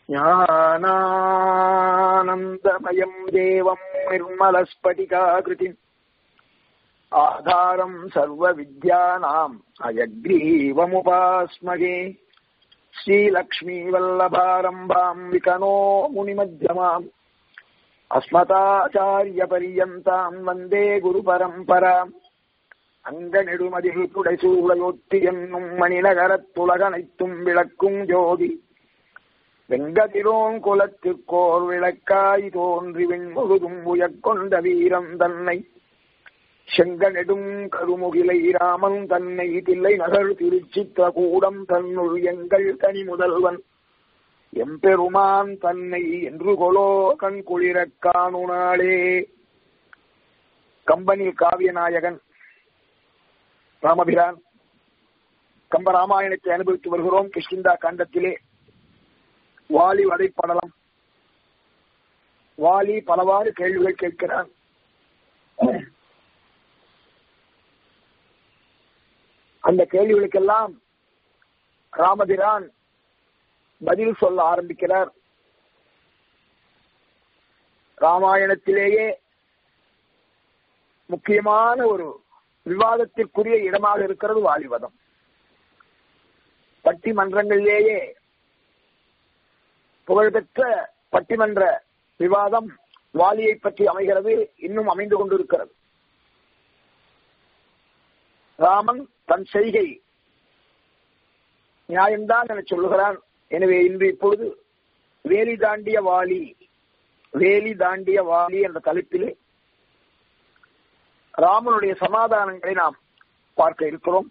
ज्ञानानन्दमयम् देवम् निर्मलस्फटिकाकृतिम् आधारम् सर्वविद्यानाम् अयग्रीवमुपास्महे श्रीलक्ष्मीवल्लभारम्भाम् विकनो मुनिमध्यमाम् अस्मताचार्यपर्यन्ताम् वन्दे गुरुपरम्पराम् அங்கநெடுமதில் புடைசூழையொத்தி என்னும் மணிநகரத்துலகனைத்தும் விளக்கும் ஜோதி வெங்கதிரோன் குலத்திற்கோர் விளக்காய் தோன்றி விண்முழுதும் உயக்கொண்ட வீரம் தன்னை செங்கநெடும் கருமுகிலை ராமன் தன்னை தில்லை நகர் திருச்சித்திர கூடம் தன்னுள் எங்கள் தனி முதல்வன் எம்பெருமான் தன்னை என்று கொலோ கண் குளிரக் காணுனாளே கம்பனி காவியநாயகன் ராமபிரான் கம்ப ராமாயணத்தை அனுபவித்து வருகிறோம் கிருஷ்ணிந்தா காண்டத்திலே வாலி வதைப்படலம் வாலி பலவாறு கேள்விகள் கேட்கிறான் அந்த கேள்விகளுக்கெல்லாம் ராமபிரான் பதில் சொல்ல ஆரம்பிக்கிறார் ராமாயணத்திலேயே முக்கியமான ஒரு விவாதத்திற்குரிய இடமாக இருக்கிறது வாலிவதம் பட்டிமன்றங்களிலேயே புகழ்பெற்ற பட்டிமன்ற விவாதம் வாலியை பற்றி அமைகிறது இன்னும் அமைந்து கொண்டிருக்கிறது ராமன் தன் செய்கை நியாயம்தான் என சொல்லுகிறான் எனவே இன்று இப்பொழுது வேலி தாண்டிய வாலி வேலி தாண்டிய வாலி என்ற தலைப்பிலே ராமனுடைய சமாதானங்களை நாம் பார்க்க இருக்கிறோம்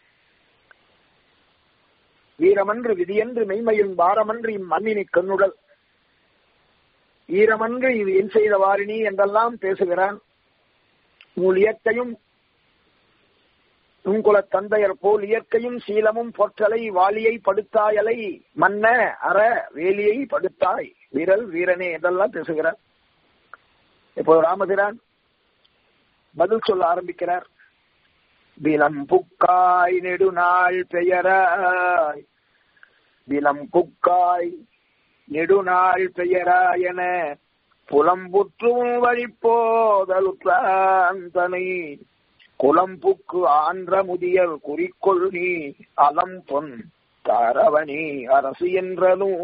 வீரமன்று விதியன்று மெய்மையின் பாரமன்று இம்மண்ணினை கண்ணுடல் ஈரமன்று இது என் செய்த வாரிணி என்றெல்லாம் பேசுகிறான் உங்கள் இயற்கையும் உங்குல தந்தையர் போல் இயற்கையும் சீலமும் பொற்றலை வாலியை படுத்தாயலை மன்ன அற வேலியை படுத்தாய் வீரல் வீரனே என்றெல்லாம் பேசுகிறார் இப்போ ராமபிரான் பதில் சொல்ல ஆரம்பிக்கிறார் விலம் புக்காய் நெடுநாள் பெயராய் விலம் புக்காய் நெடுநாள் பெயராய் என புலம்புற்றும் வழிப்போதலுத்தனை குளம்புக்கு ஆன்ற முதியல் குறிக்கொள் நீ அலம் பொன் தரவனி அரசு என்றனும்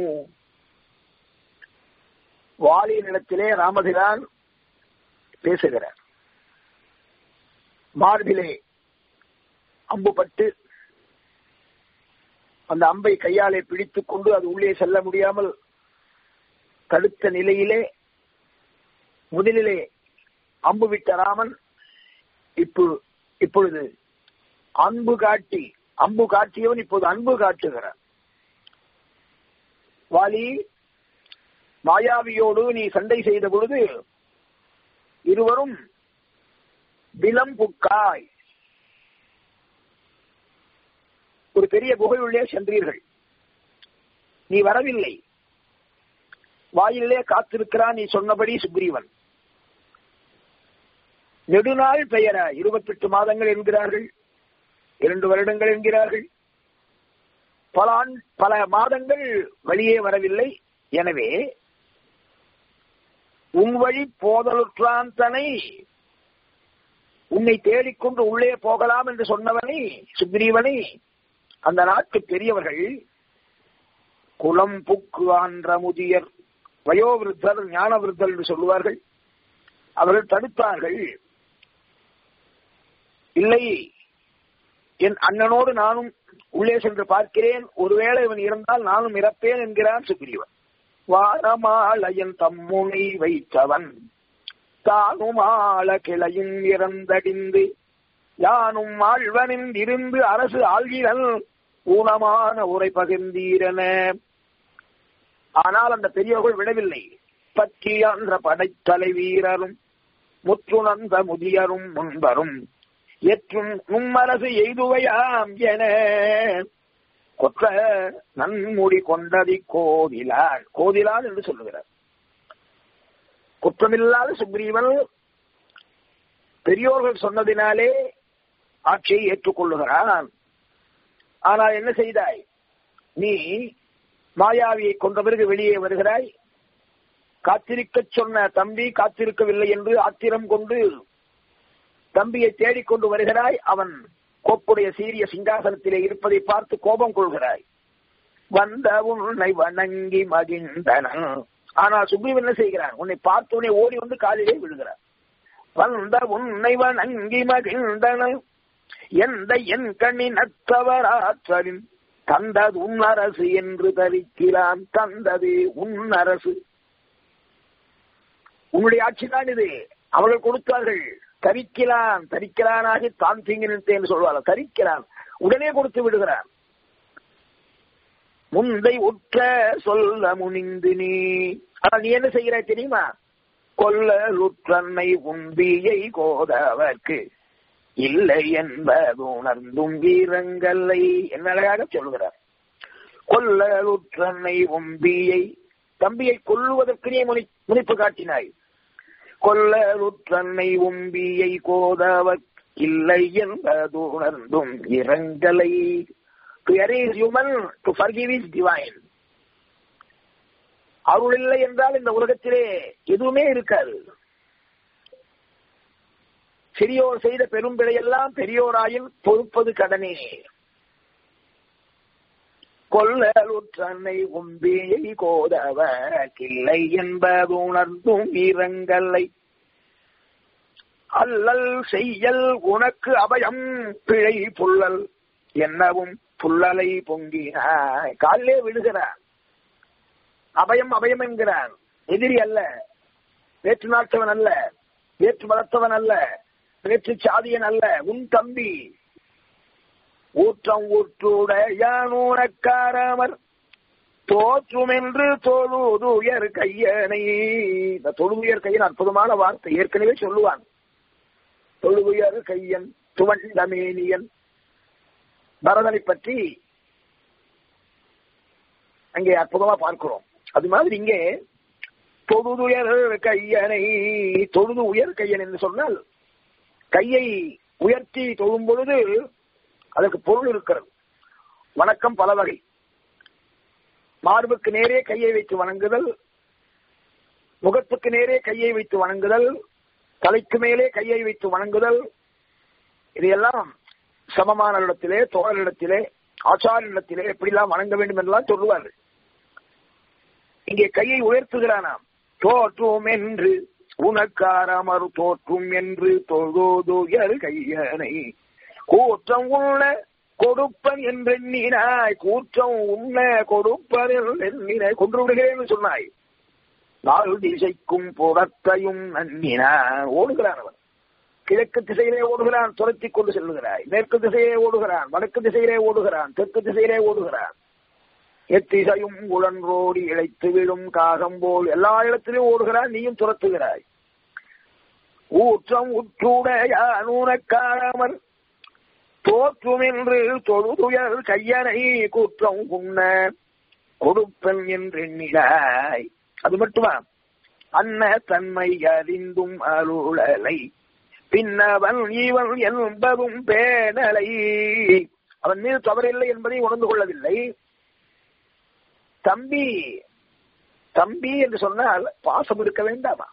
வாலி நிலத்திலே ராமபிரான் பேசுகிறார் மார்பிலே அம்புபட்டு அந்த அம்பை கையாலே பிடித்துக் கொண்டு அது உள்ளே செல்ல முடியாமல் தடுத்த நிலையிலே முதலிலே அம்பு விட்ட ராமன் இப்போ இப்பொழுது அன்பு காட்டி அம்பு காட்டியவன் இப்போது அன்பு காட்டுகிறார் வாலி மாயாவியோடு நீ சண்டை செய்த பொழுது இருவரும் விலம்புக்காய் ஒரு பெரிய குகையுள்ளே சென்றீர்கள் நீ வரவில்லை வாயிலே காத்திருக்கிறான் நீ சொன்னபடி சுக்ரீவன் நெடுநாள் பெயர இருபத்தெட்டு மாதங்கள் என்கிறார்கள் இரண்டு வருடங்கள் என்கிறார்கள் பல ஆண் பல மாதங்கள் வெளியே வரவில்லை எனவே உன் வழி போதலுற்றான் தனை உன்னை தேடிக்கொண்டு உள்ளே போகலாம் என்று சொன்னவனை சுக்ரீவனை அந்த நாட்டு பெரியவர்கள் குளம் புக்கு ஆன்ற முதியர் வயோவிருத்தர் ஞான விருத்தர் என்று சொல்லுவார்கள் அவர்கள் தடுத்தார்கள் இல்லை என் அண்ணனோடு நானும் உள்ளே சென்று பார்க்கிறேன் ஒருவேளை இவன் இருந்தால் நானும் இறப்பேன் என்கிறான் சுக்ரீவன் வாரமாலயன் தம்முனை வைத்தவன் தானும் ஆள கிளையும் இறந்தடிந்து யானும் ஆழ்வனின் இருந்து அரசு ஆள்கிறன் ஊனமான உரை பகிர்ந்தீரன ஆனால் அந்த பெரியவர்கள் விடவில்லை பற்றியான்ற படைத்தலை வீரரும் முற்றுணர்ந்த முதியரும் முன்பரும் எற்றும் உம்மரசு எய்துவையாம் என கொற்ற நன்முடி கொண்டதி கோதிலாள் கோதிலாள் என்று சொல்லுகிறார் குற்றமில்லாத சுக்ரீவன் பெரியோர்கள் சொன்னதினாலே ஆட்சியை ஏற்றுக்கொள்ளுகிறான் ஆனால் என்ன செய்தாய் நீ மாயாவியை கொன்ற பிறகு வெளியே வருகிறாய் காத்திருக்க சொன்ன தம்பி காத்திருக்கவில்லை என்று ஆத்திரம் கொண்டு தம்பியை தேடிக்கொண்டு வருகிறாய் அவன் கோப்புடைய சீரிய சிங்காசனத்திலே இருப்பதை பார்த்து கோபம் கொள்கிறாய் வந்த உன்னை வணங்கி மகிழ்ந்தன ஆனால் சுக்ரீவன் என்ன செய்கிறான் உன்னை பார்த்து உன்னை ஓடி வந்து காலிலே விழுகிறான் வந்த உன்னை வணங்கி மகிழ்ந்தன எந்த என் கண்ணின் அத்தவராற்றலின் தந்தது உன் அரசு என்று தரிக்கிறான் தந்தது உன் அரசு உன்னுடைய ஆட்சிதான் இது அவர்கள் கொடுத்தார்கள் தரிக்கிறான் தரிக்கிறானாகி தான் தீங்கி நிறுத்தேன் சொல்வார்கள் தரிக்கிறான் உடனே கொடுத்து விடுகிறான் முந்தை உற்ற சொல்ல முனிந்து நீ ஆனால் நீ என்ன செய்கிறாய் தெரியுமா கொல்லலுற்றன்னை உம்பியை கோதவர்க்கு இல்லை என்பது உணர்ந்தும் வீரங்கல்லை என்ன அழகாக சொல்கிறார் கொல்லலுற்றன்னை உம்பியை தம்பியை கொல்லுவதற்கு நீ முனி முனிப்பு காட்டினாய் கொல்லலுற்றன்னை உம்பியை கோதவர் இல்லை என்பது உணர்ந்தும் இரங்கலை to err is human to forgive is divine அருள் இல்லை என்றால் இந்த உலகத்திலே எதுவுமே இருக்காது சிறியோர் செய்த பெரும் பிழையெல்லாம் பெரியோராயும் பொறுப்பது கடனே கொல்லலுற்றன்னை உம்பியை கோதவ கிள்ளை என்பது உணர்ந்தும் இரங்கல்லை அல்லல் செய்யல் உனக்கு அபயம் பிழை புல்லல் என்னவும் புல்லலை பொங்கினாய் காலிலே விழுகிறான் அபயம் அபயம் என்கிறான் எதிரி அல்ல வேற்று நாட்டவன் அல்ல வேற்று மதத்தவன் அல்ல வேற்று சாதியன் அல்ல உன் தம்பி ஊற்றம் ஊற்றுடையானூனக்காரமர் தோற்றும் என்று தொழுதுயர் கையனை இந்த தொழுதுயர் கையன் அற்புதமான வார்த்தை ஏற்கனவே சொல்லுவான் தொழுதுயர் கையன் துவண்டமேனியன் பரதனை பற்றி அங்கே அற்புதமா பார்க்கிறோம் அது மாதிரி இங்கே தொழுதுயர் கையனை தொழுது உயர் கையன் என்று சொன்னால் கையை உயர்த்தி தொழும் பொழுது அதற்கு பொருள் இருக்கிறது வணக்கம் பல வகை மார்புக்கு நேரே கையை வைத்து வணங்குதல் முகத்துக்கு நேரே கையை வைத்து வணங்குதல் தலைக்கு மேலே கையை வைத்து வணங்குதல் இதையெல்லாம் சமமான இடத்திலே தோழரிடத்திலே ஆச்சாரியிடத்திலே எப்படிலாம் வணங்க வேண்டும் என்றெல்லாம் சொல்லுவார்கள் இங்கே கையை உயர்த்துகிறானாம் தோற்றும் என்று உனக்காரமறு தோற்றும் என்று தொழுதுயர் கையனை கூற்றம் உள்ள கொடுப்பன் என்றெண்ணினாய் கூற்றம் உண்ண கொடுப்பன் எண்ணினாய் கொன்று விடுகிறேன் சொன்னாய் நாலு திசைக்கும் புறத்தையும் நன்னினான் ஓடுகிறான் அவன் கிழக்கு திசையிலே ஓடுகிறான் துரத்தி கொண்டு செல்லுகிறாய் மேற்கு திசையிலே ஓடுகிறான் வடக்கு திசையிலே ஓடுகிறான் தெற்கு திசையிலே ஓடுகிறான் எத்திசையும் உழன்றோடி இழைத்து விடும் காகம் போல் எல்லா இடத்திலும் ஓடுகிறான் நீயும் துரத்துகிறாய் ஊற்றம் உற்றுடையானூனக்காரமர் தோற்றும் என்று தொழுதுயர் கையனை கூற்றம் உண்ண கொடுப்பன் என்று எண்ணிடாய் அது மட்டுமா அன்ன தன்மை அறிந்தும் அருளலை பின்னவன் இவன் என்பதும் பேணலை அவன் மீது தவறில்லை என்பதை உணர்ந்து கொள்ளவில்லை தம்பி தம்பி என்று சொன்னால் பாசம் இருக்க வேண்டாமா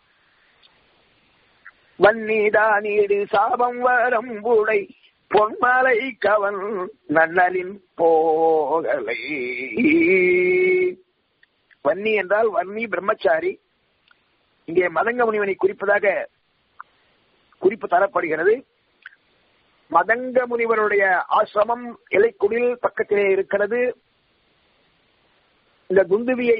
வன்னிதானீடு சாபம் வரம் பூடை பொன்மலை கவன் நன்னலின் போகலை வன்னி என்றால் வன்னி பிரம்மச்சாரி இங்கே மதங்க முனிவனை குறிப்பதாக குறிப்பு தரப்படுகிறது மதங்க முனிவருடைய ஆசிரமம் இலைக்குடில் பக்கத்திலே இருக்கிறது இந்த குந்துவியை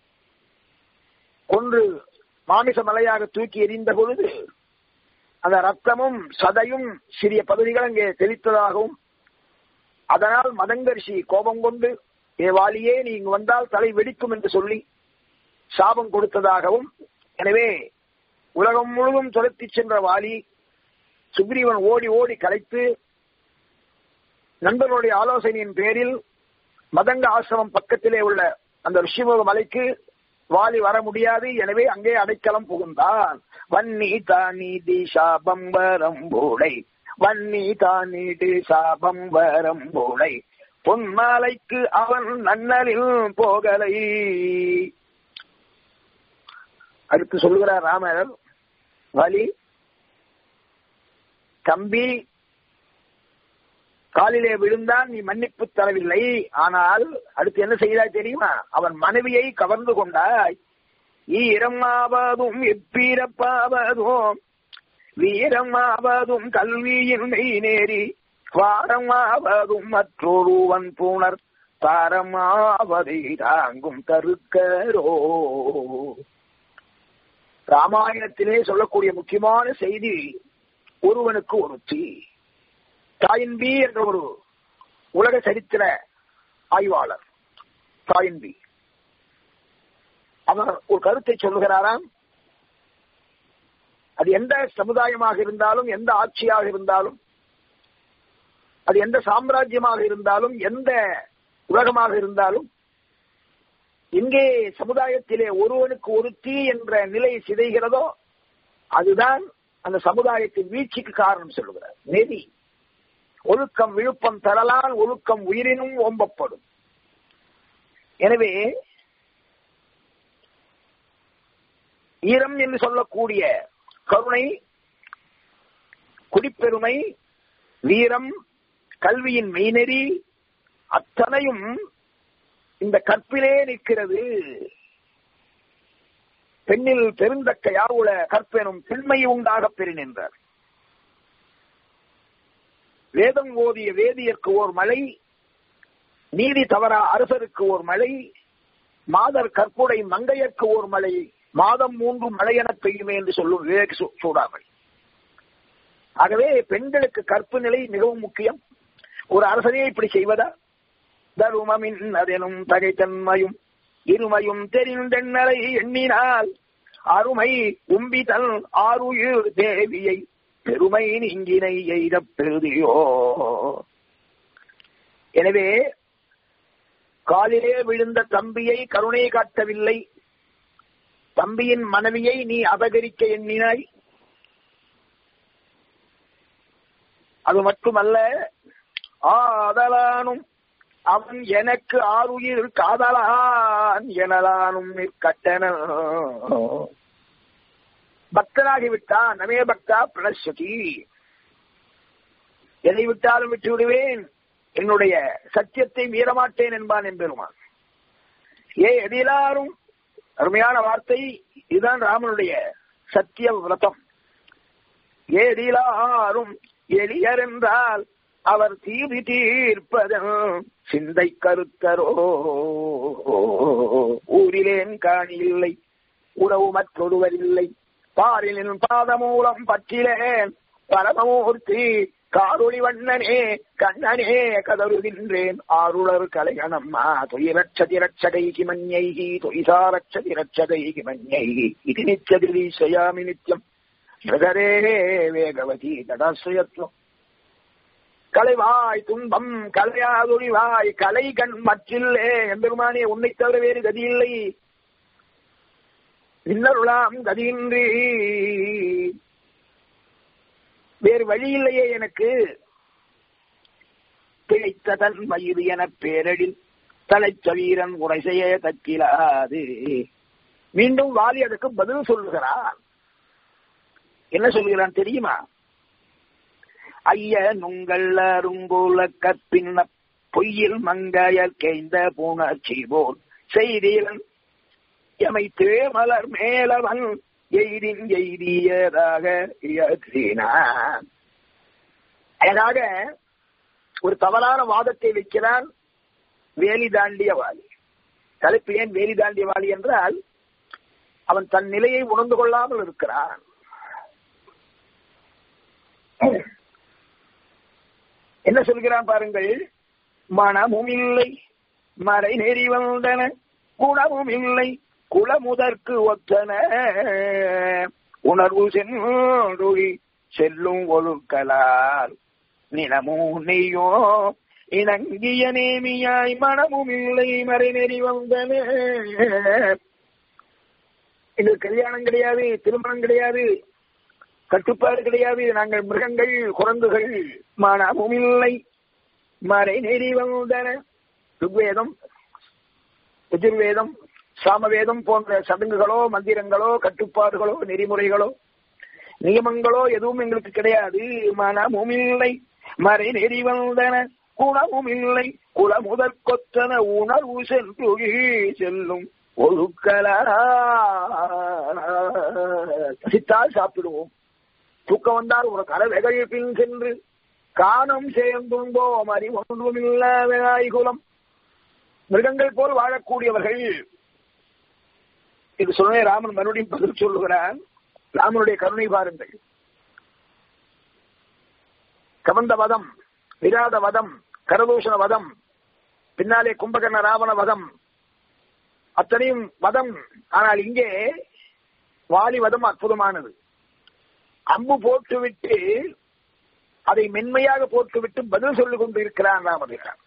கொன்று மாமிச மலையாக தூக்கி எறிந்த பொழுது அந்த ரத்தமும் சதையும் சிறிய பகுதிகள் அங்கே தெளித்ததாகவும் அதனால் மதங்கரிசி கோபம் கொண்டு ஏ வாலியே நீ இங்கு வந்தால் தலை வெடிக்கும் என்று சொல்லி சாபம் கொடுத்ததாகவும் எனவே உலகம் முழுவதும் துரத்தி சென்ற வாலி சுக்ரீவன் ஓடி ஓடி கலைத்து நண்பர்களுடைய ஆலோசனையின் பேரில் மதங்க ஆசிரமம் பக்கத்திலே உள்ள அந்த ரிஷிமுக மலைக்கு வாலி வர முடியாது எனவே அங்கே அடைக்கலம் புகுந்தான் வன்னி தானீதி சாபம் வரம் போடை வன்னி தானீடு சாபம் வரம் போடை பொன்மாலைக்கு அவன் நன்னலில் போகலை அடுத்து சொல்லுகிறார் ராமர் வலி தம்பி காலிலே விழுந்தான் நீ மன்னிப்பு தரவில்லை ஆனால் அடுத்து என்ன செய்தாய் தெரியுமா அவன் மனைவியை கவர்ந்து கொண்டாய் ஈரமாவதும் எப்பிறப்பாவதும் வீரமாவதும் கல்வியின் மெய்நேரி வாரமாவதும் மற்றொருவன் புணர் தாரமாவதை தாங்கும் தருக்கரோ ராமாயணத்திலே சொல்லக்கூடிய முக்கியமான செய்தி ஒருவனுக்கு ஒருத்தி தாயின்பி என்ற ஒரு உலக சரித்திர ஆய்வாளர் தாயின்பி அவர் ஒரு கருத்தை சொல்லுகிறாராம் அது எந்த சமுதாயமாக இருந்தாலும் எந்த ஆட்சியாக இருந்தாலும் அது எந்த சாம்ராஜ்யமாக இருந்தாலும் எந்த உலகமாக இருந்தாலும் எங்கே சமுதாயத்திலே ஒருவனுக்கு ஒருத்தி என்ற நிலை சிதைகிறதோ அதுதான் அந்த சமுதாயத்தின் வீழ்ச்சிக்கு காரணம் சொல்லுகிறார் நெறி ஒழுக்கம் விழுப்பம் தரலால் ஒழுக்கம் உயிரினும் ஓம்பப்படும் எனவே ஈரம் என்று சொல்லக்கூடிய கருணை குடிப்பெருமை வீரம் கல்வியின் மெய்நெறி அத்தனையும் இந்த கற்பிலே நிற்கிறது பெண்ணில் பெருந்தக்க யாவுல கற்பெனும் பெண்மை உண்டாக பெறினின்றார் வேதம் ஓதிய வேதியர்க்கு ஓர் மழை நீதி தவறா அரசருக்கு ஓர் மழை மாதர் கற்புடை மங்கையர்க்கு ஓர் மழை மாதம் மூன்று மழையென பெய்யுமே என்று சொல்லும் விவேக் சூடாமல் ஆகவே பெண்களுக்கு கற்பு நிலை மிகவும் முக்கியம் ஒரு அரசனே இப்படி செய்வதா தருமமின் அதெனும் தகைத்தன்மையும் இருமையும் தெரிந்தென்னலை எண்ணினால் அருமை உம்பிதல் ஆறுயிர் தேவியை பெருமை நீங்கினை எய்த பெருதியோ எனவே காலிலே விழுந்த தம்பியை கருணை காட்டவில்லை தம்பியின் மனைவியை நீ அபகரிக்க எண்ணினாய் அது மட்டுமல்ல ஆதலானும் அவன் எனக்கு ஆறுயிர் காதலான் எனலானும் நிற்கட்டன பக்தனாகிவிட்டான் நமே பக்தா பிரணஸ்வதி எதை விட்டாலும் விட்டு விடுவேன் என்னுடைய சத்தியத்தை மீறமாட்டேன் என்பான் என்பெருமான் ஏ எதிலாரும் அருமையான வார்த்தை இதுதான் ராமனுடைய சத்திய விரதம் ஏதிலாரும் எளியர் என்றால் அவர் தீதி தீர்ப்பதன் சிந்தை கருத்தரோ ஊரிலேன் காணி இல்லை உறவு மற்றொருவர் இல்லை பாரிலின் பாதமூலம் பற்றிலேன் பரமமூர்த்தி காரொளி வண்ணனே கண்ணனே கதறுகின்றேன் ஆருளர் கலையணம்மா தொயிரட்சதி ரட்சகைகி மஞ்சைகி தொயிசா ரட்சதி ரட்சகைகி மஞ்சைகி இது நிச்சதிரீசயாமி நித்யம் ஜகரே வேகவதி தடாசிரயத்துவம் கலைவாய் துன்பம் கலையாதொழிவாய் கலை கண் மற்றில்லே எம்பெருமானே உன்னை தவிர வேறு கதி இல்லை இன்னருளாம் கதியின்றி வேறு வழி இல்லையே எனக்கு பிழைத்த தன் மயிறு என பேரடில் தலைச்ச வீரன் உரை செய்ய தக்கிலாது மீண்டும் வாலி அதுக்கு பதில் சொல்லுகிறான் என்ன சொல்லுகிறான் தெரியுமா ஐய நுங்கள் அருங்கோல கற்பின்ன பொய்யில் மங்கையர் கேய்ந்த புணர்ச்சி போல் செய்தீரன் எமைத்தே மலர் மேலவன் எய்தின் எய்தியதாக இயற்றினான் அழகாக ஒரு தவறான வாதத்தை வைக்கிறான் வேலி தாண்டிய வாலி தலைப்பு ஏன் வேலி தாண்டிய வாலி என்றால் அவன் தன் நிலையை உணர்ந்து கொள்ளாமல் இருக்கிறான் என்ன சொல்கிறான் பாருங்கள் மனமும் இல்லை மறை நெறி வந்தன குணமும் இல்லை குளமுதற்கு ஒத்தன உணர்வு சென்றொழி செல்லும் ஒழுக்கலால் நிலமும் நெய்யோ இணங்கிய நேமியாய் மனமும் இல்லை மறை நெறி வந்தன இது கல்யாணம் கிடையாது திருமணம் கிடையாது கட்டுப்பாடு கிடையாது நாங்கள் மிருகங்கள் குரங்குகள் மனமும் இல்லை மறை நெறி வந்தன ருக்வேதம் எதிர்வேதம் சாமவேதம் போன்ற சடங்குகளோ மந்திரங்களோ கட்டுப்பாடுகளோ நெறிமுறைகளோ நியமங்களோ எதுவும் எங்களுக்கு கிடையாது மனமும் இல்லை மறை நெறி வந்தன குணமும் இல்லை குலமுதற் கொத்தன உணர்வு சென்று செல்லும் ஒழுக்கலா பசித்தால் சாப்பிடுவோம் தூக்கம் வந்தால் ஒரு கரவைகள் பின் சென்று காணம் சேர்ந்தும்போம் அறிவொன்றும் குலம் மிருகங்கள் போல் வாழக்கூடியவர்கள் இது சொன்னே ராமன் மறுபடியும் பதில் சொல்லுகிறான் ராமனுடைய கருணை பாருங்கள் கவந்த வதம் விராத வதம் கரதூஷண வதம் பின்னாலே கும்பகர்ண ராவண வதம் அத்தனையும் வதம் ஆனால் இங்கே வாலி வதம் அற்புதமானது அம்பு போட்டுவிட்டு அதை மென்மையாக போட்டுவிட்டு பதில் சொல்லிக் கொண்டு இருக்கிறான் ராமபிரான்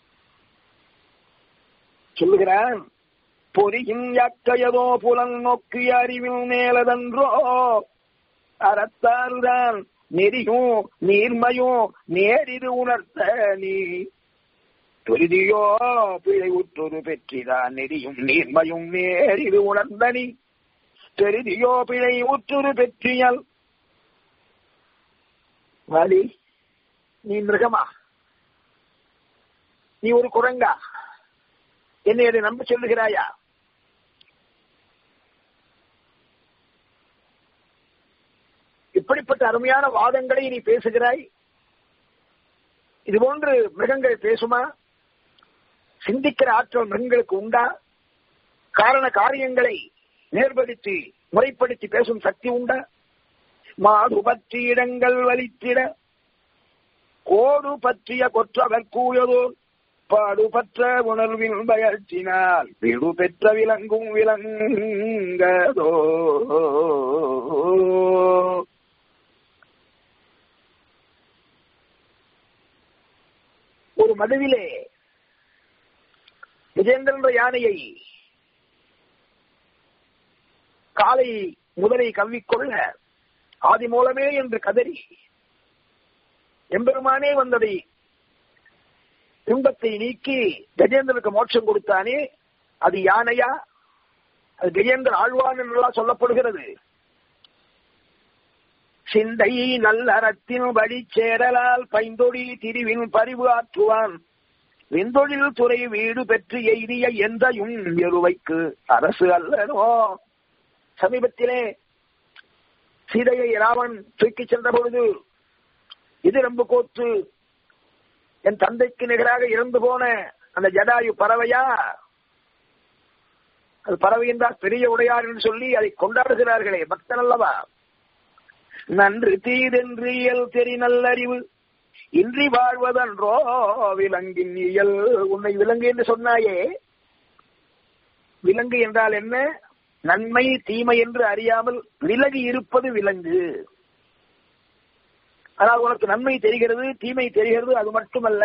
சொல்லுகிறான் பொறியின் யாக்கையதோ புலன் நோக்கிய அறிவில் மேலதன்றோ அறத்தாறுதான் நெறியும் நீர்மையும் நேரிது உணர்த்த நீ தொருதியோ பிழை உற்றொரு பெற்றிதான் நெறியும் நீர்மையும் நேரிது உணர்ந்த நீ தெரிதியோ பிழை உற்றொரு பெற்றியல் வாலி நீ மிருகமா நீ ஒரு குரங்கா என்னை அதை நம்ப சொல்லுகிறாயா இப்படிப்பட்ட அருமையான வாதங்களை நீ பேசுகிறாய் இது போன்று மிருகங்கள் பேசுமா சிந்திக்கிற ஆற்றல் மிருகங்களுக்கு உண்டா காரண காரியங்களை நேர்படுத்தி முறைப்படுத்தி பேசும் சக்தி உண்டா மாடு பற்றி இடங்கள் வலித்திட கோடு பற்றிய கொற்றவர் கூயதோ பாடு பற்ற உணர்வின் பயற்றினால் வீடு பெற்ற விலங்கும் விலங்கதோ ஒரு மதுவிலே விஜேந்திரன்ற யானையை காலை முதலை கவ்விக்கொள்ள ஆதி மூலமே என்று கதறி எம்பெருமானே வந்ததை துன்பத்தை நீக்கி கஜேந்திரனுக்கு மோட்சம் கொடுத்தானே அது யானையா அது கஜேந்திர ஆழ்வான் என்றெல்லாம் சொல்லப்படுகிறது சிந்தை நல்லறத்தின் வழி சேரலால் பைந்தொடி திரிவின் பரிவு ஆற்றுவான் விந்தொழில் துறை வீடு பெற்று எய்திய எந்தையும் எருவைக்கு அரசு அல்லனோ சமீபத்திலே சீதையை ராவன் தூக்கிச் சென்ற பொழுது இது ரொம்ப கோத்து என் தந்தைக்கு நிகராக இறந்து போன அந்த ஜடாயு பறவையா அது பறவை என்றால் பெரிய உடையார் என்று சொல்லி அதை கொண்டாடுகிறார்களே பக்தன் அல்லவா நன்று தீதென்று இயல் தெரி நல்லறிவு இன்றி வாழ்வதன்றோ விலங்கின் இயல் உன்னை விலங்கு என்று சொன்னாயே விலங்கு என்றால் என்ன நன்மை தீமை என்று அறியாமல் விலகி இருப்பது விலங்கு ஆனால் உனக்கு நன்மை தெரிகிறது தீமை தெரிகிறது அது மட்டுமல்ல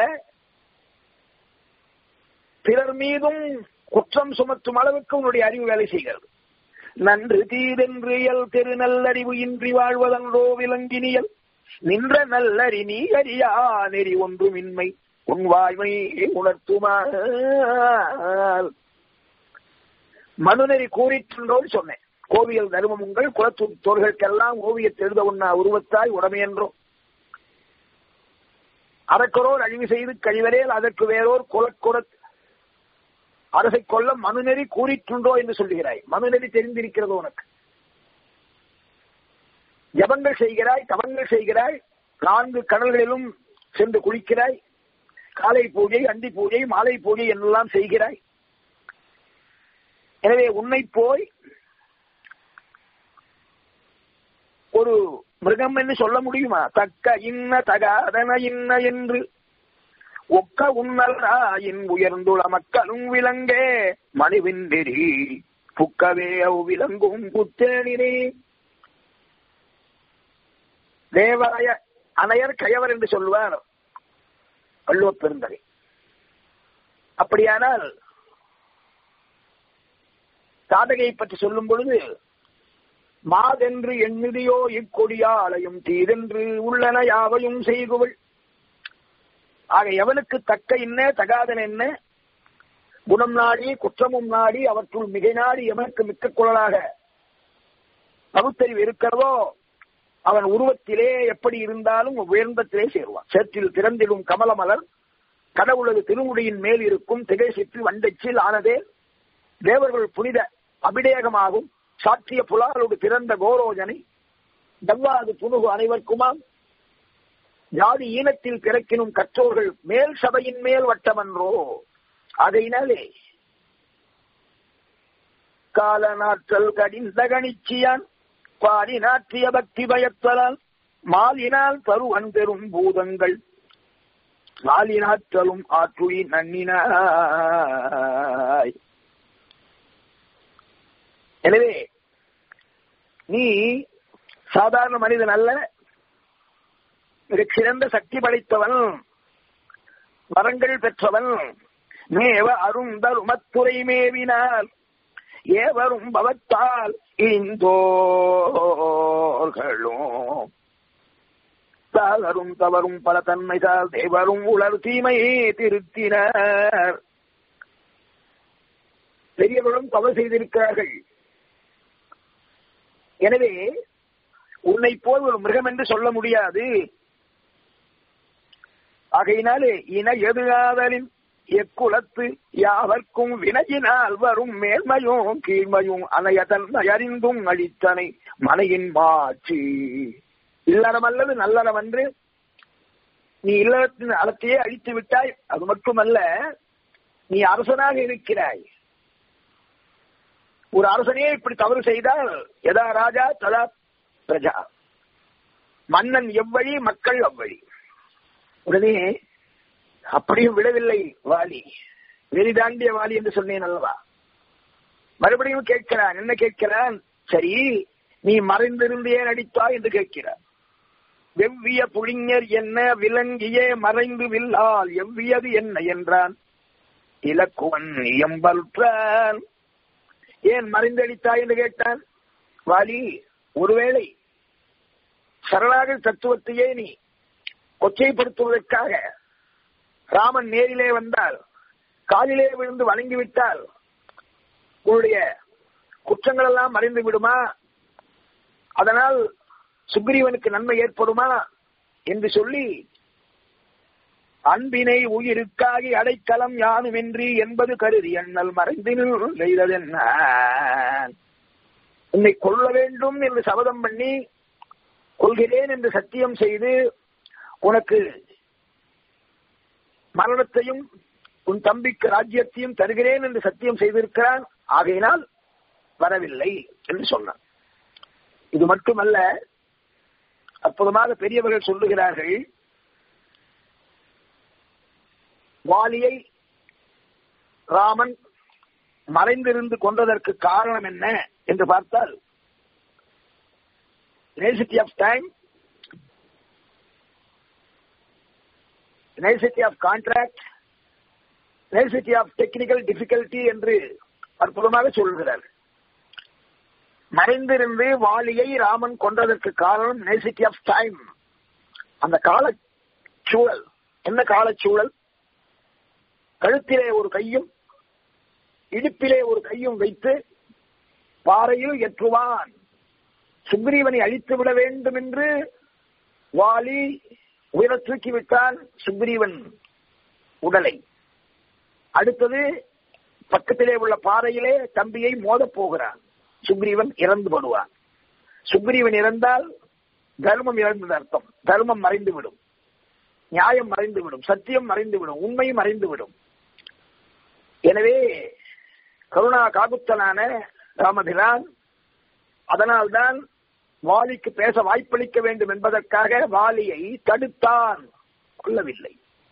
பிறர் மீதும் குற்றம் சுமத்தும் அளவுக்கு உன்னுடைய அறிவு வேலை செய்கிறது நன்று தீதென்று இயல் தெரு நல்லறிவு இன்றி வாழ்வதன்றோ விலங்கினியல் நின்ற நல்லறி நீ அறியா நெறி ஒன்றுமின்மை உன் வாய்மை உணர்த்துமால் மனுநெறி கூறிற்றோடு சொன்னேன் கோவியல் தர்மம் உங்கள் குலத்து தோர்களுக்கெல்லாம் ஓவியத்தை எழுத உண்ணா உருவத்தாய் உடமையன்றோ அறக்கரோர் அழிவு செய்து கழிவரேல் அதற்கு வேறோர் குலக்குற அரசை கொல்ல மனுநெறி கூறிற்றுண்டோ என்று சொல்லுகிறாய் மனுநெறி தெரிந்திருக்கிறது உனக்கு ஜபங்கள் செய்கிறாய் தவங்கள் செய்கிறாய் நான்கு கடல்களிலும் சென்று குளிக்கிறாய் காலை பூஜை அந்தி பூஜை மாலை பூஜை என்னெல்லாம் செய்கிறாய் எனவே உன்னை போய் ஒரு மிருகம் என்று சொல்ல முடியுமா தக்க இன்ன தகாதன இன்ன என்று ஒக்க உன்னலாயின் உயர்ந்துள்ள மக்களும் விலங்கே மணிவின்றி புக்கவே அவ் விலங்கும் புத்தேனினே தேவராய அணையர் கயவர் என்று சொல்வார் வள்ளுவ பெருந்தகை அப்படியானால் சாதகையை பற்றி சொல்லும் பொழுது மாதென்று எண்ணிதியோ இக்கொடியாலையும் தீதென்று உள்ளன யாவையும் செய்குவள் ஆக எவனுக்கு தக்க என்ன தகாதன என்ன குணம் நாடி குற்றமும் நாடி அவற்றுள் மிகை நாடி எவனுக்கு மிக்க குரலாக பகுத்தறிவு இருக்கிறதோ அவன் உருவத்திலே எப்படி இருந்தாலும் உயர்ந்தத்திலே சேருவான் சேற்றில் திறந்திடும் கமலமலர் கடவுளது திருமுடியின் மேல் இருக்கும் திகைசிற்று வண்டச்சில் ஆனதே தேவர்கள் புனித அபிடேகமாகும் சாற்றிய புலாலோடு பிறந்த கோரோஜனை தவ்வாது புனுகு அனைவருக்குமாம் ஜாதி ஈனத்தில் பிறக்கினும் கற்றோர்கள் மேல் சபையின் மேல் வட்டமன்றோ அதையினாலே கால நாற்றல் கடிந்த கணிச்சியான் பாடி நாற்றிய பக்தி பயத்தலால் மாலினால் தருவன் பெறும் பூதங்கள் மாலினாற்றலும் ஆற்றுளி நன்னினாய் எனவே நீ சாதாரண மனிதன் அல்ல மிகச் சிறந்த சக்தி படைத்தவன் வரங்கள் பெற்றவன் மேவ அருந்தருமத்துறை மேவினால் ஏவரும் பவத்தால் இந்தோர்களும் தாளரும் தவறும் பல தன்மைதால் தேவரும் உலர் தீமையே திருத்தினர் பெரியவர்களும் தவறு செய்திருக்கிறார்கள் எனவே உன்னை போல் ஒரு மிருகம் என்று சொல்ல முடியாது ஆகையினாலே இன எதுகாதலின் எக்குலத்து யாவர்க்கும் வினையினால் வரும் மேன்மையும் கீழ்மையும் அனையதன் அறிந்தும் அளித்தனை மனையின் மாட்சி இல்லறம் அல்லது நல்லறம் என்று நீ இல்லறத்தின் அறத்தையே அழித்து விட்டாய் அது மட்டுமல்ல நீ அரசனாக இருக்கிறாய் ஒரு அரசனே இப்படி தவறு செய்தால் எதா ராஜா ததா பிரஜா மன்னன் எவ்வழி மக்கள் அவ்வழி உடனே அப்படியும் விடவில்லை வாலி வெளிதாண்டிய வாலி என்று சொன்னேன் அல்லவா மறுபடியும் கேட்கிறான் என்ன கேட்கிறான் சரி நீ மறைந்திருந்தே நடித்தாய் என்று கேட்கிறான் வெவ்விய புழிஞர் என்ன விலங்கியே மறைந்து வில்லால் எவ்வியது என்ன என்றான் இலக்குவன் எம்பல்றான் ஏன் மறைந்தடித்தாய் என்று கேட்டான் வாலி ஒருவேளை சரணாக தத்துவத்தையே நீ கொச்சைப்படுத்துவதற்காக ராமன் நேரிலே வந்தால் காலிலே விழுந்து வணங்கிவிட்டால் உன்னுடைய குற்றங்கள் எல்லாம் மறைந்து விடுமா அதனால் சுக்ரீவனுக்கு நன்மை ஏற்படுமா என்று சொல்லி அன்பினை உயிருக்காகி அடைக்கலம் யானுமின்றி என்பது கருதி எண்ணல் மறைந்தினுள் செய்ததென்ன உன்னை கொல்ல வேண்டும் என்று சபதம் பண்ணி கொள்கிறேன் என்று சத்தியம் செய்து உனக்கு மரணத்தையும் உன் தம்பிக்கு ராஜ்யத்தையும் தருகிறேன் என்று சத்தியம் செய்திருக்கிறான் ஆகையினால் வரவில்லை என்று சொன்னான் இது மட்டுமல்ல அற்புதமாக பெரியவர்கள் சொல்லுகிறார்கள் வாலியை ராமன் மறைந்திருந்து கொண்டதற்கு காரணம் என்ன என்று பார்த்தால் necessity of time, necessity of contract, necessity of technical difficulty என்று அற்புதமாக சொல்கிறார் மறைந்திருந்து வாலியை ராமன் கொன்றதற்கு காரணம் necessity of டைம் அந்த கால சூழல் என்ன காலச்சூழல் கழுத்திலே ஒரு கையும் இடுப்பிலே ஒரு கையும் வைத்து பாறையில் எற்றுவான் சுக்ரீவனை அழித்து விட வேண்டும் என்று வாலி உயர தூக்கிவிட்டான் சுக்ரீவன் உடலை அடுத்தது பக்கத்திலே உள்ள பாறையிலே தம்பியை மோதப் போகிறான் சுக்ரீவன் இறந்து படுவான் சுக்ரீவன் இறந்தால் தர்மம் இறந்தது அர்த்தம் தர்மம் மறைந்துவிடும் நியாயம் மறைந்துவிடும் சத்தியம் மறைந்துவிடும் உண்மை மறைந்துவிடும் எனவே கருணா காகுத்தனான ராமபிரான் அதனால்தான் வாலிக்கு பேச வாய்ப்பளிக்க வேண்டும் என்பதற்காக வாலியை தடுத்தான் கொள்ளவில்லை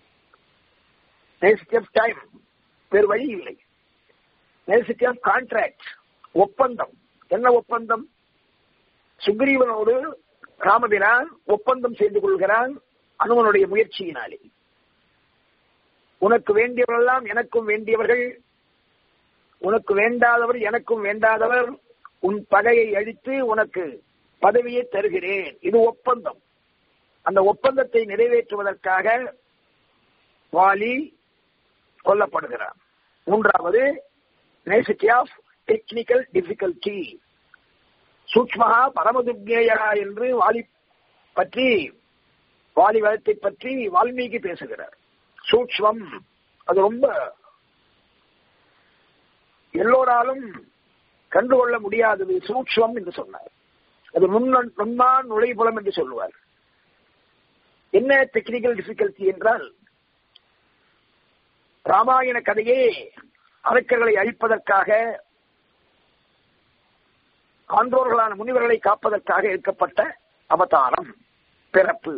டைம் வேறு வழி இல்லை நேசிட்டி ஆஃப் கான்ட்ராக்ட் ஒப்பந்தம் என்ன ஒப்பந்தம் சுக்ரீவனோடு ராமபிரான் ஒப்பந்தம் செய்து கொள்கிறான் அனுமனுடைய முயற்சியினாலே உனக்கு வேண்டியவரெல்லாம் எனக்கும் வேண்டியவர்கள் உனக்கு வேண்டாதவர் எனக்கும் வேண்டாதவர் உன் பகையை அழித்து உனக்கு பதவியை தருகிறேன் இது ஒப்பந்தம் அந்த ஒப்பந்தத்தை நிறைவேற்றுவதற்காக வாலி கொல்லப்படுகிறார் மூன்றாவது நேசிட்டி ஆஃப் டெக்னிக்கல் டிஃபிகல்டி சூக்மகா பரமதுர்கேயா என்று வாலி பற்றி வாலி வளத்தை பற்றி வால்மீகி பேசுகிறார் சூக்மம் அது ரொம்ப எல்லோராலும் கண்டுகொள்ள முடியாதது சூக்மம் என்று சொன்னார் அது நுண்ணன் நுண்மான் நுழைபுலம் என்று சொல்லுவார் என்ன டெக்னிக்கல் டிஃபிகல்டி என்றால் ராமாயண கதையே அரக்கர்களை அழிப்பதற்காக ஆன்றோர்களான முனிவர்களை காப்பதற்காக எடுக்கப்பட்ட அவதாரம் பிறப்பு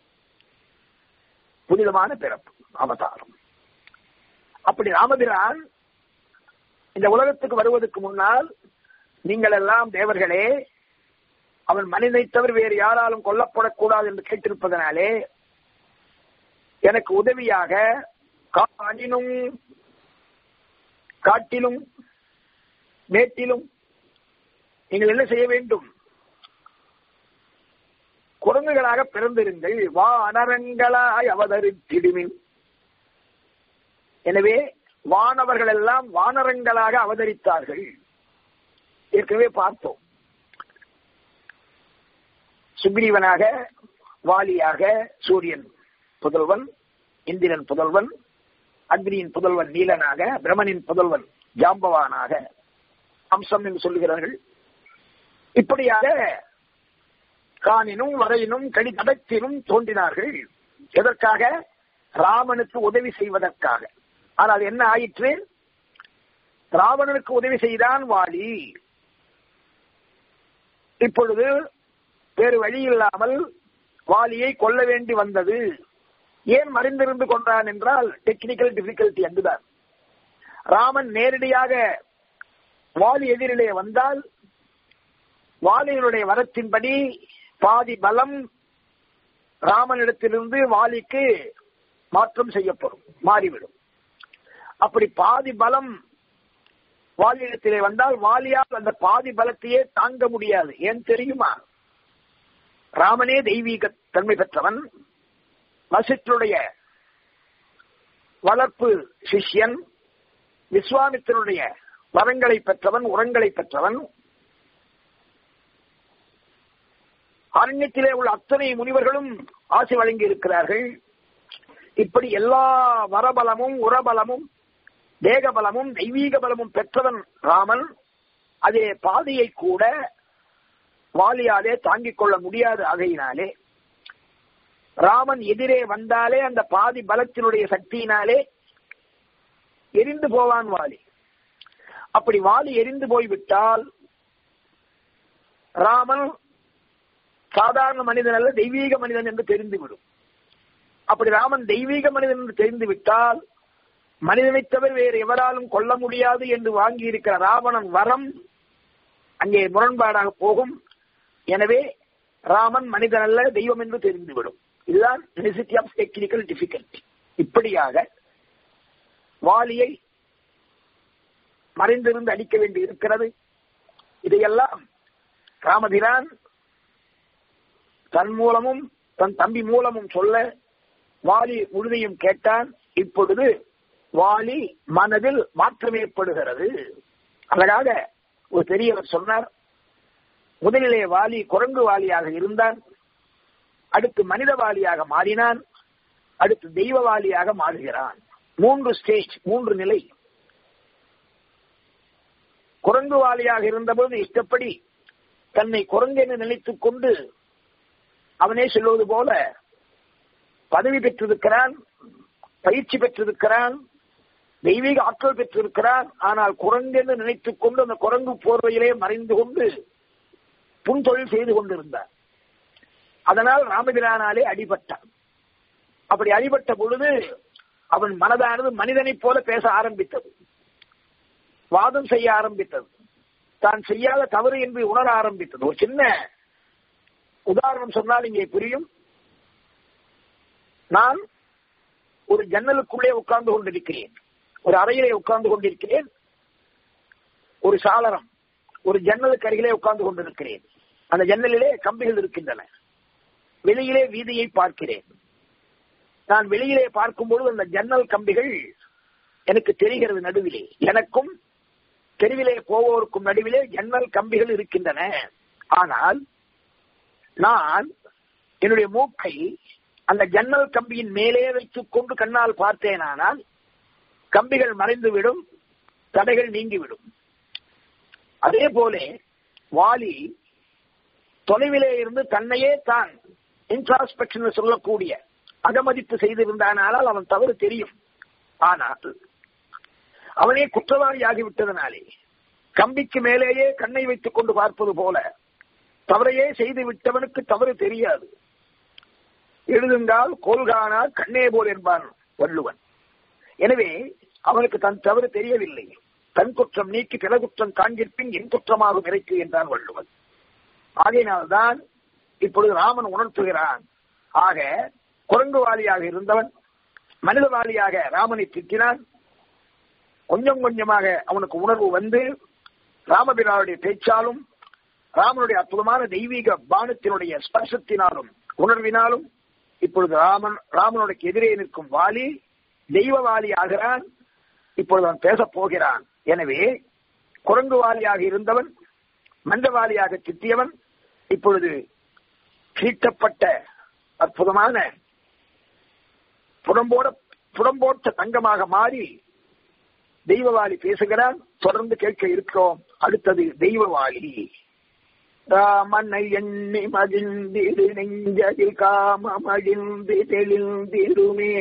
புனிதமான பிறப்பு அவதாரம் அப்படி ராமபிரான் இந்த உலகத்துக்கு வருவதற்கு முன்னால் நீங்கள் எல்லாம் தேவர்களே அவன் மனிதனை தவிர வேறு யாராலும் கொல்லப்படக்கூடாது என்று கேட்டிருப்பதனாலே எனக்கு உதவியாக காணினும் காட்டிலும் மேட்டிலும் நீங்கள் என்ன செய்ய வேண்டும் குரங்குகளாக பிறந்திருங்கள் வா அனரங்களாய் அவதரித்திடுமின் எனவே வானவர்கள் எல்லாம் வானரங்களாக அவதரித்தார்கள் ஏற்கனவே பார்த்தோம் சுக்ரீவனாக வாலியாக சூரியன் புதல்வன் இந்திரன் புதல்வன் அக்னியின் புதல்வன் நீலனாக பிரமனின் புதல்வன் ஜாம்பவானாக அம்சம் என்று சொல்லுகிறார்கள் இப்படியாக காணினும் வரையினும் கடி தடத்தினும் தோன்றினார்கள் எதற்காக ராமனுக்கு உதவி செய்வதற்காக ஆனால் என்ன ஆயிற்று ராவணனுக்கு உதவி செய்தான் வாலி இப்பொழுது வேறு வழி இல்லாமல் வாலியை கொல்ல வேண்டி வந்தது ஏன் மறைந்திருந்து கொண்டான் என்றால் டெக்னிக்கல் டிபிகல்டி அங்குதான் ராமன் நேரடியாக வாலி எதிரிலே வந்தால் வாலியினுடைய வரத்தின்படி பாதி பலம் ராமனிடத்திலிருந்து வாலிக்கு மாற்றம் செய்யப்படும் மாறிவிடும் அப்படி பாதி பலம் வாலியிடத்திலே வந்தால் வாலியால் அந்த பாதி பலத்தையே தாங்க முடியாது ஏன் தெரியுமா ராமனே தெய்வீக தன்மை பெற்றவன் வசிஷ்டருடைய வளர்ப்பு சிஷ்யன் விஸ்வாமித்தனுடைய வரங்களை பெற்றவன் உரங்களை பெற்றவன் அரண்யத்திலே உள்ள அத்தனை முனிவர்களும் ஆசி வழங்கி இருக்கிறார்கள் இப்படி எல்லா வரபலமும் உரபலமும் தேகபலமும் தெய்வீக பலமும் பெற்றவன் ராமன் அதே பாதையை கூட வாலியாலே தாங்கிக் கொள்ள முடியாது ஆகையினாலே ராமன் எதிரே வந்தாலே அந்த பாதி பலத்தினுடைய சக்தியினாலே எரிந்து போவான் வாலி அப்படி வாலி எரிந்து போய்விட்டால் ராமன் சாதாரண மனிதன் அல்ல தெய்வீக மனிதன் என்று தெரிந்துவிடும் அப்படி ராமன் தெய்வீக மனிதன் என்று தெரிந்து விட்டால் மனிதனை தவிர வேறு எவராலும் கொல்ல முடியாது என்று வாங்கி இருக்கிற ராவணன் வரம் அங்கே முரண்பாடாக போகும் எனவே ராமன் மனிதன் அல்ல தெய்வம் என்று தெரிந்துவிடும் இதுதான் நெசிட்டி ஆஃப் டெக்னிக்கல் டிஃபிகல்டி இப்படியாக வாலியை மறைந்திருந்து அடிக்க வேண்டி இருக்கிறது இதையெல்லாம் ராமபிரான் தன் மூலமும் தன் தம்பி மூலமும் சொல்ல வாலி முழுதையும் கேட்டான் இப்பொழுது வாலி மனதில் மாற்றம் ஏற்படுகிறது அழகாக ஒரு பெரியவர் சொன்னார் முதலிலே வாலி குரங்கு வாலியாக இருந்தான் அடுத்து மனித வாலியாக மாறினான் அடுத்து தெய்வ வாலியாக மாறுகிறான் மூன்று ஸ்டேஜ் மூன்று நிலை குரங்கு வாலியாக இருந்தபோது இஷ்டப்படி தன்னை குரங்கென நினைத்துக் கொண்டு அவனே சொல்லுவது போல பதவி பெற்றிருக்கிறான் பயிற்சி பெற்றிருக்கிறான் தெய்வீக ஆற்றல் பெற்றிருக்கிறான் ஆனால் குரங்கென்று நினைத்துக் கொண்டு அந்த குரங்கு போர்வையிலே மறைந்து கொண்டு புன்தொழில் செய்து கொண்டிருந்தார் அதனால் ராமபிரானாலே அடிபட்டான் அப்படி அடிபட்ட பொழுது அவன் மனதானது மனிதனைப் போல பேச ஆரம்பித்தது வாதம் செய்ய ஆரம்பித்தது தான் செய்யாத தவறு என்று உணர ஆரம்பித்தது ஒரு சின்ன உதாரணம் சொன்னால் இங்கே புரியும் நான் ஒரு ஜன்னலுக்குள்ளே உட்கார்ந்து கொண்டிருக்கிறேன் ஒரு அறையிலே உட்கார்ந்து கொண்டிருக்கிறேன் ஒரு சாளரம் ஒரு ஜன்னலுக்கு அருகிலே உட்கார்ந்து கொண்டிருக்கிறேன் அந்த ஜன்னலிலே கம்பிகள் இருக்கின்றன வெளியிலே வீதியை பார்க்கிறேன் நான் வெளியிலே பார்க்கும்பொழுது அந்த ஜன்னல் கம்பிகள் எனக்கு தெரிகிறது நடுவிலே எனக்கும் தெருவிலே போவோருக்கும் நடுவிலே ஜன்னல் கம்பிகள் இருக்கின்றன ஆனால் நான் என்னுடைய மூக்கை அந்த ஜன்னல் கம்பியின் மேலே வைத்துக் கொண்டு கண்ணால் பார்த்தேனானால் கம்பிகள் மறைந்துவிடும் தடைகள் நீங்கிவிடும் அதே போல வாலி தொலைவிலே இருந்து தன்னையே தான் இன்ட்ராஸ்பெக்ஷன் சொல்லக்கூடிய அகமதிப்பு செய்திருந்தானால் அவன் தவறு தெரியும் ஆனால் அவனே குற்றவாளியாகி விட்டதனாலே கம்பிக்கு மேலேயே கண்ணை வைத்துக் கொண்டு பார்ப்பது போல தவறையே செய்து விட்டவனுக்கு தவறு தெரியாது எழுதுங்கால் கோல்கானா கண்ணே போல் என்பான் வள்ளுவன் எனவே அவனுக்கு தன் தவறு தெரியவில்லை தன் குற்றம் நீக்கி பிற குற்றம் காண்கிற்பின் என் குற்றமாகும் இறைக்கு என்றான் வள்ளுவன் ஆகையினால்தான் இப்பொழுது ராமன் உணர்த்துகிறான் ஆக குரங்குவாளியாக இருந்தவன் மனிதவாளியாக ராமனை திட்டினான் கொஞ்சம் கொஞ்சமாக அவனுக்கு உணர்வு வந்து ராமபிரானுடைய பேச்சாலும் ராமனுடைய அற்புதமான தெய்வீக பானத்தினுடைய ஸ்பர்சத்தினாலும் உணர்வினாலும் இப்பொழுது ராமன் ராமனுடைய எதிரே நிற்கும் வாலி தெய்வவாளி ஆகிறான் இப்பொழுது அவன் பேசப் போகிறான் எனவே குரங்கு வாலியாக இருந்தவன் மந்தவாளியாக திட்டியவன் இப்பொழுது தீட்டப்பட்ட அற்புதமான புடம்போட புடம்போட்ட தங்கமாக மாறி தெய்வவாளி பேசுகிறான் தொடர்ந்து கேட்க இருக்கிறோம் அடுத்தது தெய்வவாளி ராமனை எண்ணி மகிழ்ந்திடு நெஞ்சதில் காமமகிழ்ந்து தெளிந்திடுமே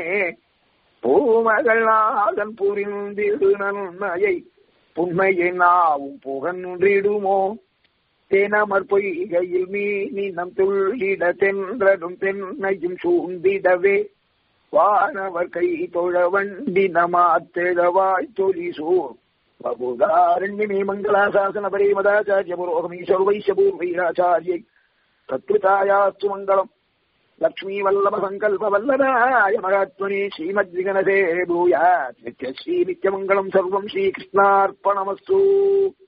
பூமகள் நாதன் புரிந்திடு நன்மையை புண்மையை நாவும் புகன்றிடுமோ தேனமர் பொய்கையில் மீனினம் துள்ளிட தென்றடும் தென்னையும் சூழ்ந்திடவே வானவர் கை தொழ வண்டி நமாத்தெழவாய் தொலி சூர் பகுதாரண்யமே மங்களாசாசன பரேமதாச்சாரிய புரோகமீஸ்வர வைசபூர்வைராச்சாரியை தத்விதாயாஸ்து மங்களம் லக்ஷ்மீ வல்லப சங்கல்ப வல்லதாய மகாத்மனே ஸ்ரீமத் விகனதே பூயாத் நித்ய ஸ்ரீ நித்யமங்கலம் சர்வம் ஸ்ரீகிருஷ்ணார்ப்பணமஸ்து